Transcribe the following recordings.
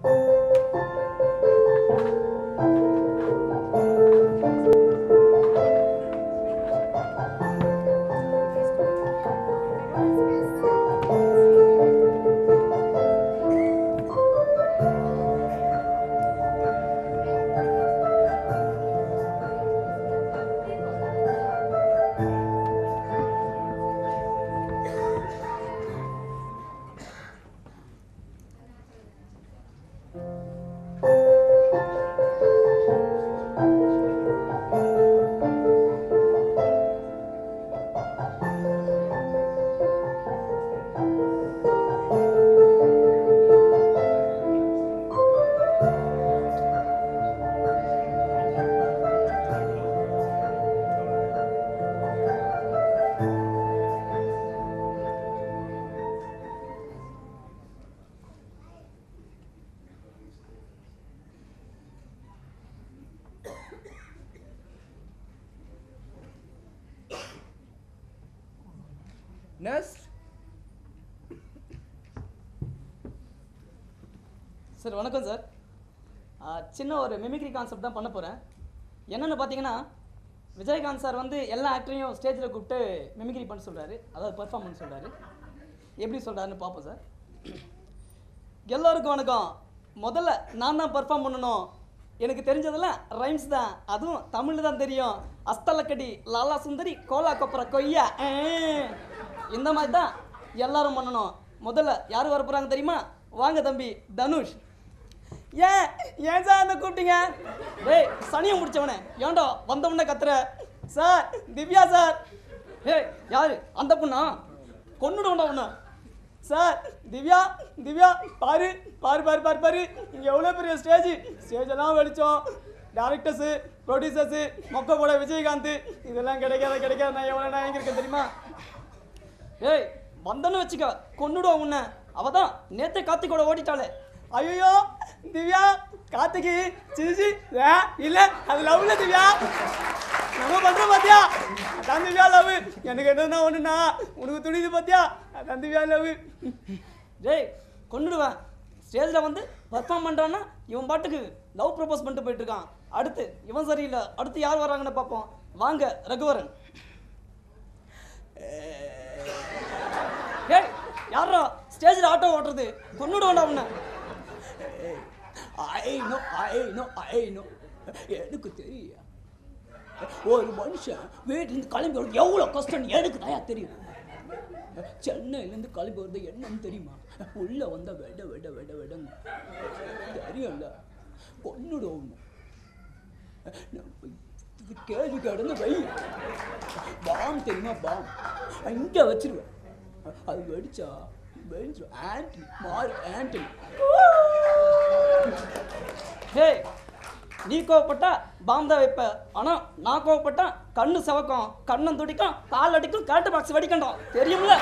Next sir வணக்கம் sir ஆ, சின்ன ஒரு மிமிக்ரி கான்செப்ட் தான் பண்ண போகிறேன் என்னென்னு பார்த்தீங்கன்னா விஜயகாந்த் சார் வந்து எல்லா ஆக்டரையும் ஸ்டேஜில் கூப்பிட்டு மிமிக்ரி பண்ண சொல்கிறாரு அதாவது பெர்ஃபார்ம் பண்ண சொல்கிறாரு எப்படி சொல்கிறாருன்னு பார்ப்போம் சார் எல்லோருக்கும் வணக்கம் முதல்ல நான் தான் பெர்ஃபார்ம் பண்ணணும் எனக்கு தெரிஞ்சதெல்லாம் ரைம்ஸ் தான் அதுவும் தமிழில் தான் தெரியும் அஸ்தலக்கடி லாலா சுந்தரி கோலா கொப்பர கொய்யா ஆ. இந்த மாதிரி தான் எல்லாரும் பண்ணணும் முதல்ல யார் வர போகிறாங்க தெரியுமா வாங்க தம்பி தனுஷ் ஏன் ஏன் சார் அந்த கூப்பிட்டீங்க டேய் சனியை முடிச்சவனே ஏன்டா வந்தவொடனே கத்துற சார் திவ்யா சார் ஏய் யாரு அந்த பொண்ணா கொன்னுடுவோம்டா உன்னை சார் திவ்யா திவ்யா பாரு பாரு பாரு பாரு பாரு இங்கே எவ்வளோ பெரிய ஸ்டேஜ் ஸ்டேஜ் எல்லாம் வெளிச்சோம் டேரக்டர்ஸு ப்ரொடியூசர்ஸு மொக்க போட விஜயகாந்த் இதெல்லாம் கிடைக்காத கிடைக்காத நான் எவ்வளோ நான் இருக்கேன் தெரியுமா ஏய் வந்தன்னு வச்சுக்க கொன்னுடுவோம் உன்னை அவ தான் நேத்தே கார்த்திகோட ஓடிட்டாளே ஐயோ திவ்யா கார்த்திக்கு சிரிச்சி இல்ல அது லவ்ல திவ்யா நம்ம பண்றோம் பாத்தியா அதான் திவ்யா லவ் எனக்கு என்னன்னா ஒண்ணுனா உனக்கு துணிது பாத்தியா அதான் திவ்யா லவ் டேய் கொன்னுடுவேன் ஸ்டேஜில் வந்து பர்ஃபார்ம் பண்ணுறான்னா இவன் பாட்டுக்கு லவ் ப்ரப்போஸ் பண்ணிட்டு போயிட்டு இருக்கான் அடுத்து இவன் சரியில்லை அடுத்து யார் வராங்கன்னு பார்ப்போம் வாங்க ரகுவரன் ஏய் யாரா ஸ்டேஜில் ஆட்டோ ஓட்டுறது கொன்னுடுவான்டா உன்னை I know I know I know எனக்கு தெரியும் ஒரு மனுஷன் வீட்டிலேருந்து கிளம்பி வரது எவ்வளோ கஷ்டம்னு எனக்கு தயா தெரியும் சென்னையிலேருந்து கிளம்பி வருது என்னன்னு தெரியுமா உள்ளே வந்தால் வெட வெட வெட வெடங்க தெரியும்ல பொண்ணுடும் கேள்வி கிடந்து வை பாம் தெரியுமா பாம் இங்கே வச்சிருவேன் அது வெடிச்சா வெடிச்சிடும் ஆன்டி மாறு ஆன்டி ஏய் நீ கோவப்பட்டா பாம் தான் வைப்ப ஆனால் நான் கோவப்பட்டா கண்ணு செவக்கும் கண்ணம் துடிக்கும் கால் அடிக்கும் கரண்ட் பாக்ஸ் வெடிக்கணும் தெரியும்ல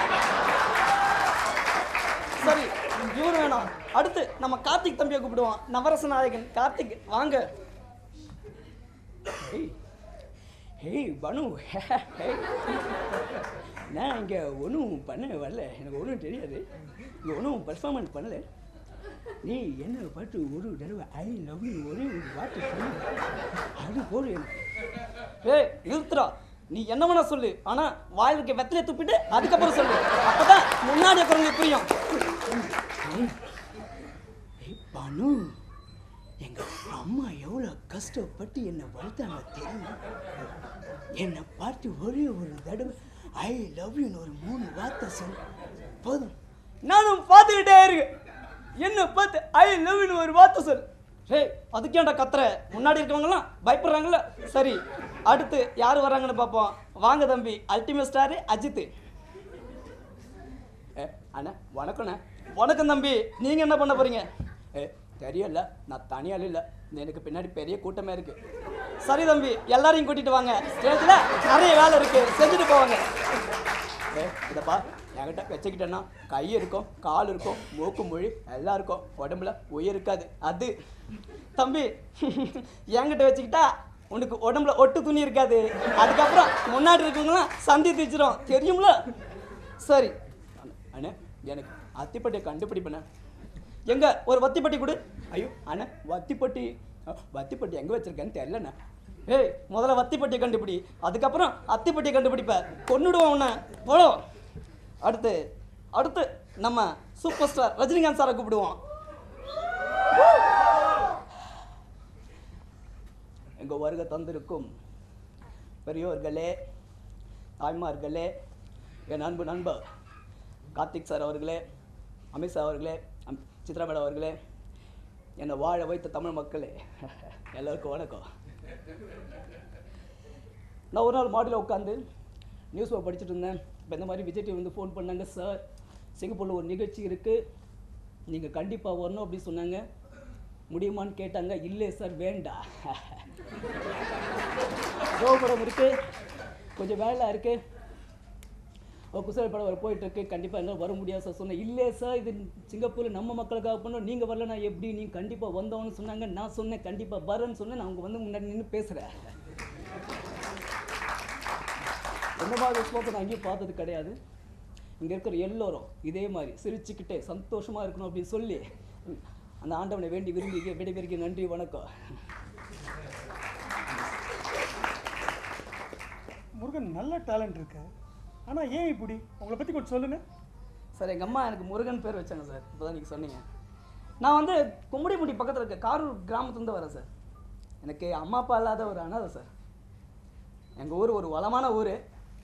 சரி இவர் வேணாம் அடுத்து நம்ம கார்த்திக் தம்பியை கூப்பிடுவோம் நவரச நாயகன் கார்த்திக் வாங்க ஹேய் ஹேய் பனு ஹேய் நான் இங்கே ஒன்றும் பண்ண வரல எனக்கு ஒன்றும் தெரியாது இங்கே ஒன்றும் பர்ஃபார்மன்ஸ் பண்ணல நீ என்ன பாட்டு ஒரு தடவை ஐ லவ் யூ ஒரே ஒரு பாட்டு சொல்லு அது போதும் எனக்கு ஏய் நிறுத்துறா நீ என்ன வேணா சொல்லு ஆனா வாயில் இருக்க வெத்தலையை துப்பிட்டு அதுக்கப்புறம் சொல்லு அப்பதான் முன்னாடி இருக்கிறவங்க புரியும் ஏய் பனு எங்கள் அம்மா எவ்வளோ கஷ்டப்பட்டு என்னை வளர்த்தாங்க தெரியும் என்னை பார்த்து ஒரே ஒரு தடவை ஐ லவ் யூன்னு ஒரு மூணு வார்த்தை சொல் போதும் நானும் பார்த்துக்கிட்டே இருக்கு என்ன பார்த்து ஐ லவ்னு ஒரு வார்த்தை சொல் ஏய் அதுக்கு ஏன்டா கத்துற முன்னாடி இருக்கவங்கலாம் பயப்படுறாங்கல்ல சரி அடுத்து யார் வராங்கன்னு பார்ப்போம் வாங்க தம்பி அல்டிமேட் ஸ்டாரு அஜித் ஏ அண்ணா வணக்கண்ணே வணக்கம் தம்பி நீங்க என்ன பண்ண போறீங்க ஏ தெரியல நான் தனியால் இல்லை எனக்கு பின்னாடி பெரிய கூட்டமே இருக்கு சரி தம்பி எல்லாரையும் கூட்டிட்டு வாங்க ஸ்டேஜில் நிறைய வேலை இருக்கு செஞ்சுட்டு போவாங்க ஏ இதப்பா என்கிட்ட வச்சுக்கிட்டேன்னா கை இருக்கும் கால் இருக்கும் மூக்கு மொழி எல்லாம் இருக்கும் உடம்புல உயிர் இருக்காது அது தம்பி என்கிட்ட வச்சுக்கிட்டா உனக்கு உடம்புல ஒட்டு துணி இருக்காது அதுக்கப்புறம் முன்னாடி இருக்கவங்களாம் சந்தி தீச்சிரும் தெரியும்ல சரி அண்ணே எனக்கு அத்திப்பட்டியை கண்டுபிடிப்பண்ணே எங்க ஒரு வத்திப்பட்டி கொடு ஐயோ அண்ணா வத்திப்பட்டி அ, வத்திப்பட்டி எங்கே வச்சிருக்கேன்னு தெரிலண்ணா ஏய் முதல்ல வத்திப்பட்டியை கண்டுபிடி அதுக்கப்புறம் அத்திப்பட்டியை கண்டுபிடிப்ப கொன்னுடுவோம் உன்னை போடோ அடுத்து அடுத்து நம்ம சூப்பர் ஸ்டார் ரஜினிகாந்த் சாரை கூப்பிடுவோம் எங்கள் வருகை தந்திருக்கும் பெரியோர்களே தாய்மார்களே என் அன்பு நண்பர் கார்த்திக் சார் அவர்களே அமித்ஷா அவர்களே அம்- சித்ரா மேடம் அவர்களே என்னை வாழ வைத்த தமிழ் மக்களே எல்லாருக்கும் வணக்கம் நான் ஒரு நாள் மாடியில் உட்காந்து நியூஸ் பேப்பர் படிச்சுட்டு இருந்தேன் இப்போ இந்த மாதிரி விஜய் டிவி வந்து ஃபோன் பண்ணாங்க சார் சிங்கப்பூரில் ஒரு நிகழ்ச்சி இருக்குது நீங்கள் கண்டிப்பாக வரணும் அப்படி சொன்னாங்க முடியுமான்னு கேட்டாங்க இல்லை சார் வேண்டாம் கோபுரம் இருக்கு கொஞ்சம் வேலை இருக்கு ஒரு குசல் படம் வர போயிட்டு இருக்கு கண்டிப்பாக என்னால் வர முடியாது சார் சொன்னேன் இல்லை சார் இது சிங்கப்பூரில் நம்ம மக்களுக்காக பண்ணோம் நீங்கள் வரலனா எப்படி நீங்கள் கண்டிப்பாக வந்தோன்னு சொன்னாங்க நான் சொன்னேன் கண்டிப்பாக வரேன்னு சொன்னேன் நான் அவங்க வந்து முன்னாடி நின்று பேசுகிறேன் இந்த மாதிரி ஸ்லோகத்தை நான் எங்கேயும் பார்த்தது கிடையாது இங்கே இருக்கிற எல்லோரும் இதே மாதிரி சிரிச்சுக்கிட்டே சந்தோஷமாக இருக்கணும் அப்படின்னு சொல்லி அந்த ஆண்டவனை வேண்டி விரும்பி விடைபெறுகிறேன் நன்றி வணக்கம் முருகன் நல்ல டேலண்ட் இருக்கு ஆனால் ஏன் இப்படி உங்களை பற்றி கொஞ்சம் சொல்லுங்க சார் எங்கள் அம்மா எனக்கு முருகன் பேர் வச்சாங்க சார் இப்போ தான் நீங்கள் சொன்னீங்க நான் வந்து கும்மிடிமுடி பக்கத்தில் இருக்க காரூர் கிராமத்துலேருந்து வரேன் சார் எனக்கு அம்மா அப்பா இல்லாத ஒரு அனாதை சார் எங்கள் ஊர் ஒரு வளமான ஊர்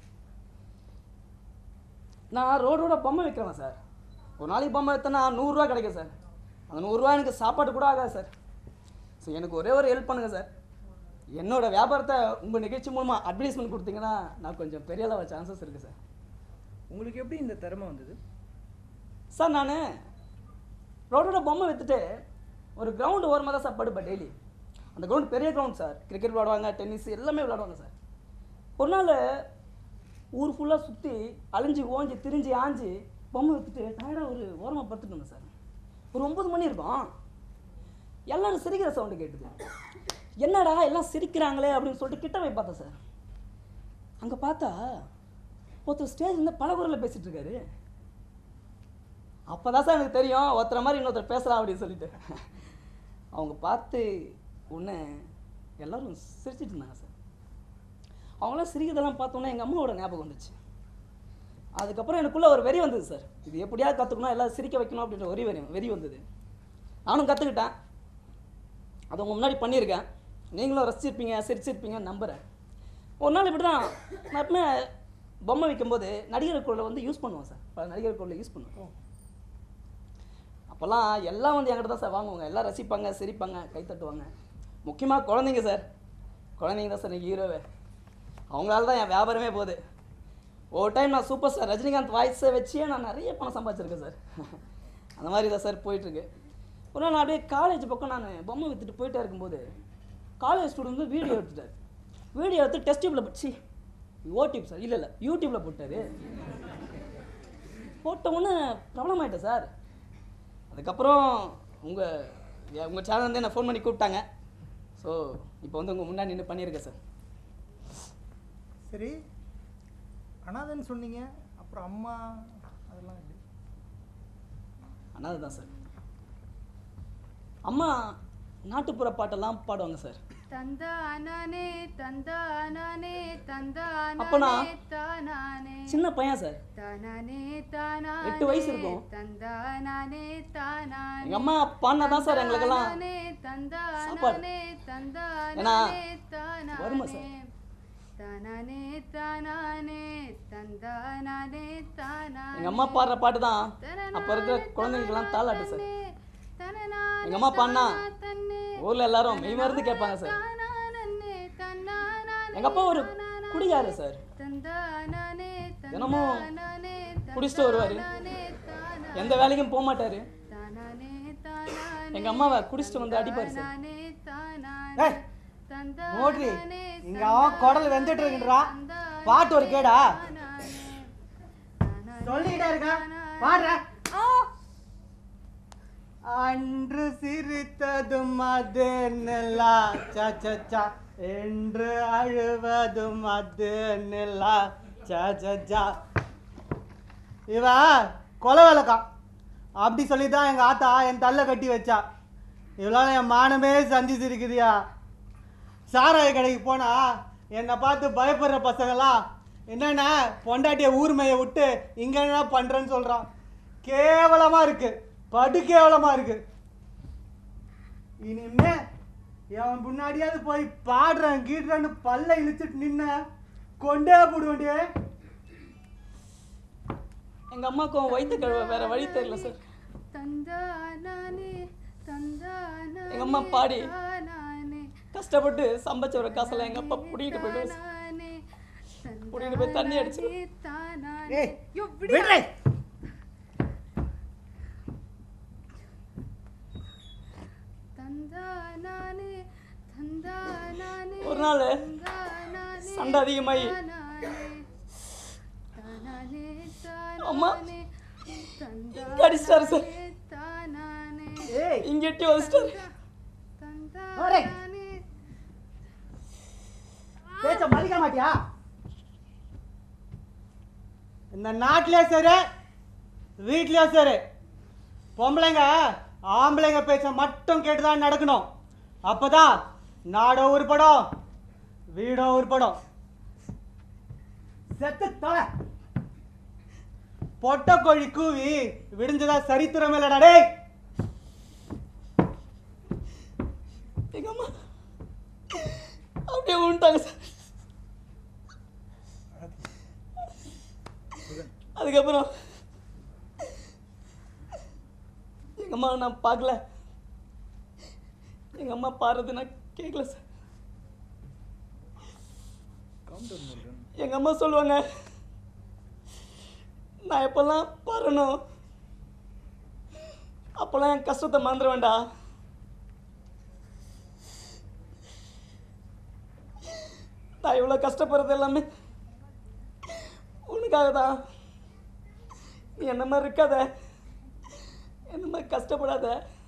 நான் ரோடோட பொம்மை விற்கிறேன் சார் ஒரு நாளைக்கு பொம்மை விற்றனா நூறுரூவா கிடைக்கும் சார் அந்த நூறுரூவா எனக்கு சாப்பாடு கூட ஆகாது சார் ஸோ எனக்கு ஒரே ஒரு ஹெல்ப் பண்ணுங்கள் சார் என்னோட வியாபாரத்தை உங்கள் நிகழ்ச்சி மூலமாக அட்வர்டைஸ்மெண்ட் கொடுத்தீங்கன்னா நான் கொஞ்சம் பெரிய அளவு சான்சஸ் இருக்குது சார் உங்களுக்கு எப்படி இந்த திறமை வந்தது சார் நான் ரோடோட பொம்மை விற்றுட்டு ஒரு கிரவுண்டு ஓரமாக தான் சார் படுப்பேன் டெய்லி அந்த கிரவுண்ட் பெரிய கிரவுண்ட் சார் கிரிக்கெட் விளாடுவாங்க டென்னிஸ் எல்லாமே விளாடுவாங்க சார் ஒரு நாள் ஊர் ஃபுல்லாக சுற்றி அலைஞ்சு ஓஞ்சி திரிஞ்சு ஆஞ்சு பொம்மை விற்றுட்டு டயர்டாக ஒரு ஓரமாக படுத்துட்டு இருந்தேன் சார் ஒரு ஒம்பது மணி இருக்கும் எல்லாரும் சிரிக்கிற சவுண்டு கேட்டுது என்னடா எல்லாம் சிரிக்கிறாங்களே அப்படின்னு சொல்லிட்டு கிட்ட போய் பார்த்தேன் சார் அங்கே பார்த்தா ஒருத்தர் ஸ்டேஜ் இருந்து பல குரலில் பேசிகிட்டு இருக்காரு அப்பதான் சார் எனக்கு தெரியும் ஒருத்தர மாதிரி இன்னொருத்தர் பேசலாம் அப்படின்னு சொல்லிட்டு அவங்க பார்த்து உன்னை எல்லாரும் சிரிச்சிட்டு இருந்தாங்க சார் அவங்களாம் சிரிக்கிறதெல்லாம் பார்த்தோன்னே எங்கள் அம்மாவோட ஞாபகம் வந்துச்சு அதுக்கப்புறம் எனக்குள்ள ஒரு வெறி வந்தது சார் இது எப்படியா கற்றுக்கணும் எல்லாம் சிரிக்க வைக்கணும் அப்படின்ற ஒரு வெறி வெறி வந்தது நானும் கற்றுக்கிட்டேன் அதை உங்க முன்னாடி பண்ணியிருக்கேன் நீங்களும் ரசிச்சிருப்பீங்க சிரிச்சிருப்பீங்க நம்புகிறேன் ஒரு நாள் இப்படி தான் நான் எப்பவுமே பொம்மை விற்கும்போது நடிகர் குரலை வந்து யூஸ் பண்ணுவேன் சார் பல நடிகர் குரலை யூஸ் பண்ணுவேன் அப்போல்லாம் எல்லாம் வந்து என்கிட்ட தான் சார் வாங்குவாங்க எல்லாம் ரசிப்பாங்க சிரிப்பாங்க கை தட்டுவாங்க முக்கியமாக குழந்தைங்க சார் குழந்தைங்க தான் சார் எனக்கு ஹீரோவே அவங்களால தான் என் வியாபாரமே போகுது ஒரு டைம் நான் சூப்பர் ஸ்டார் ரஜினிகாந்த் வாய்ஸை வச்சே நான் நிறைய பணம் சம்பாதிச்சிருக்கேன் சார் அந்த மாதிரி தான் சார் போயிட்டுருக்கு ஒரு நாள் நான் அப்படியே காலேஜ் பக்கம் நான் பொம்மை விற்றுட்டு போயிட்டே இருக்கும்போது காலேஜ் ஸ்டூடெண்ட் வந்து வீடியோ எடுத்துட்டார் வீடியோ எடுத்து டெஸ்ட் டியூப்பில் போச்சு ஓடியூப் சார் இல்லை இல்லை யூடியூப்பில் போட்டார் போட்ட உடனே ப்ராப்ளம் ஆகிட்டேன் சார் அதுக்கப்புறம் உங்கள் உங்கள் சேனல் வந்து என்னை ஃபோன் பண்ணி கூப்பிட்டாங்க ஸோ இப்போ வந்து உங்கள் முன்னாடி நின்று பண்ணியிருக்கேன் சார் சரி அனாதைன்னு சொன்னீங்க அப்புறம் அம்மா அதெல்லாம் எப்படி அனாதை தான் சார் அம்மா நாட்டுப்புற பாட்டெல்லாம் பாடுவாங்க சார் தந்தானே தந்தானே அப்ப நான் தந்தானே தானானே சின்ன பையன் சார் தானானே தானானே எட்டு வயசு இருக்கும். தந்தானே தானானே எங்கள் அம்மா பாடினா தான் சார் எங்களுக்கெல்லாம் தானானே, சாப்பாடு. தந்தானே ஏன்னா, தந்தானே வருமா தானானே சார்? தானானே தானானே தந்தானே தானானே எங்கள் அம்மா பாடுற பாட்டு தான் அப்போ இருக்கிற குழந்தைங்களுக்கெல்லாம் தாளாட்டு சார் எங்க அம்மா பாடினா ஊரில் எல்லாரும் மெய் மருந்து கேட்பாங்க சார் எங்க அப்பா ஒரு குடிகாரர் சார் தினமும் குடிச்சிட்டு வருவாரு எந்த வேலைக்கும் போக மாட்டாரு எங்க அம்மாவை குடிச்சிட்டு வந்து அடிப்பாரு சார் ஏய், மோட்ரி இங்க அவன் குடல் வெந்துட்டு இருக்குன்றா பாட்டு ஒரு கேடா சொல்லிக்கிட்டே இருக்கா பாடுற அன்று சிரித்ததும் அது நிலா சா சா, சா என்று அழுவதும் அது நிலா சா சா, சா இவ கொலை விளக்கம் அப்படி சொல்லி தான் எங்கள் ஆத்தா என் தள்ள கட்டி வச்சா இவ்வளோ என் மானமே சந்திச்சிருக்குதியா சாராய கடைக்கு போனா என்னை பார்த்து பயப்படுற பசங்களாம் என்னென்ன பொண்டாட்டியை ஊர்மையை விட்டு இங்கே என்ன பண்ணுறேன்னு சொல்கிறான் கேவலமாக இருக்கு படு கேவலமாக இருக்கு இனிமே எவன் முன்னாடியாவது போய் பாடுறேன் கீடுறேன்னு பல்ல இழுத்துட்டு நின்ன கொண்டே போடுவேண்டியே எங்க அம்மாக்கும் வயிற்று கழுவ வேற வழி தெரியல சார் தந்தானானே தந்தானானே எங்க அம்மா பாடி. தானானே கஷ்டப்பட்டு சம்பாதிச்ச ஒரு காசெல்லாம் எங்க அப்பா புடிக்கிட்டு போயிட்டு தானானே புடிங்கிட்டு போய் தண்ணி அடிச்சிடும். தானானே ஏய் யோ விடுறே தந்தானானே தந்தானானே ஒரு நாள் தந்தானானே சண்டை அதிகமாகி தானானே தானானே அம்மா, தானானே இங்க அடிச்சிட்டாரு சார். தானானே ஏய் இங்க எட்டி வச்சிட்டாரு வரேன். தந்தானானே பேச்ச மதிக்க மாட்டியா இந்த நாட்டிலே சரி வீட்லயும் சரி பொம்பளைங்க ஆம்பளைங்க பேச்ச மட்டும் கேட்டுதான் நடக்கணும் அப்பதான் நாடோ உருப்படும் வீடோ உருப்படும் செத்து தொலை பொட்ட கோழி கூவி விடிஞ்சதா சரித்திரம் இல்லடா டேய் எங்க அம்மா அப்படியே விட்டாங்க சார் அதுக்கப்புறம் எங்க அம்மா நான் பார்க்கல எங்க அம்மா பாடுறது நான் கேட்கல சார் Calm down, முருகன். எங்க அம்மா சொல்லுவாங்க நான் எப்பெல்லாம் பாடணும் அப்பெல்லாம் என் கஷ்டத்தை மறந்துட வேண்டாம் நான் இவ்வளோ கஷ்டப்படுறது எல்லாமே உனக்காக தான் நீ என்ன மாதிரி இருக்காத என்ன மாதிரி கஷ்டப்படாத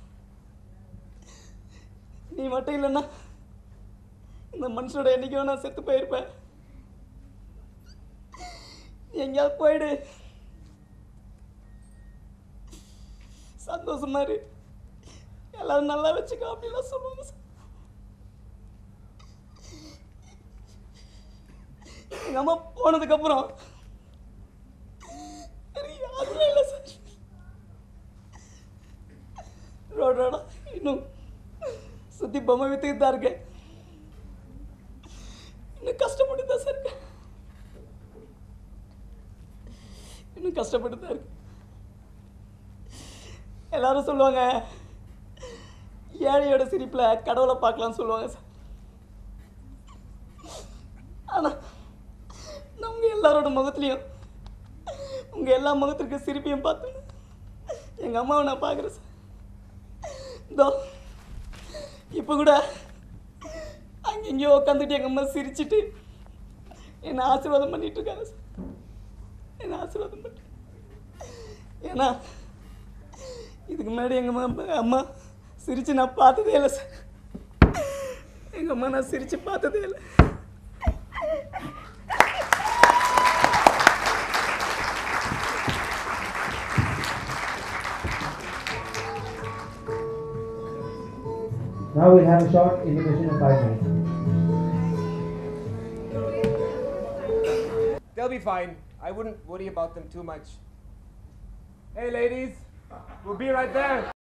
நீ மட்டும் இல்லைன்னா இந்த மனுஷனோட என்னைக்கோ நான் செத்து போயிருப்பேன் நீ எங்கேயாவது போயிடு சந்தோஷமா இரு எல்லாரும் நல்லா வச்சுக்கோ அப்படிலாம் சொல்லுவாங்க சார் எங்க அம்மா போனதுக்கு அப்புறம் எனக்கு யாருமே இல்லை சார் ரோடு ரோடா இன்னும் சுத்தி பொம்மை வித்துக்கிட்டு தான் இருக்கேன் இன்னும் கஷ்டப்பட்டு தான் சார் இருக்கேன் இன்னும் கஷ்டப்பட்டு தான் இருக்கு எல்லாரும் சொல்லுவாங்க ஏழையோட சிரிப்பில் கடவுளை பார்க்கலாம்னு சொல்லுவாங்க சார் ஆனால் நான் உங்கள் எல்லாரோட முகத்துலையும் உங்கள் எல்லா முகத்திற்கு சிரிப்பையும் பார்த்து எங்கள் அம்மாவை நான் பார்க்குறேன் சார் இதோ இப்போ கூட அங்கெங்கேயோ உட்காந்துட்டு எங்கள் அம்மா சிரிச்சிட்டு என்னை ஆசீர்வாதம் பண்ணிட்டு இருக்காங்க சார் என்னை ஆசீர்வாதம் பண்ணி ஏன்னா இதுக்கு முன்னாடி எங்கள் அம்மா அம்மா சிரித்து நான் பார்த்ததே இல்லை சார் எங்கள் அம்மா நான் சிரித்து பார்த்ததே இல்லை Now we'll have a short intermission of five minutes. They'll be fine. I wouldn't worry about them too much. Hey, ladies, we'll be right there.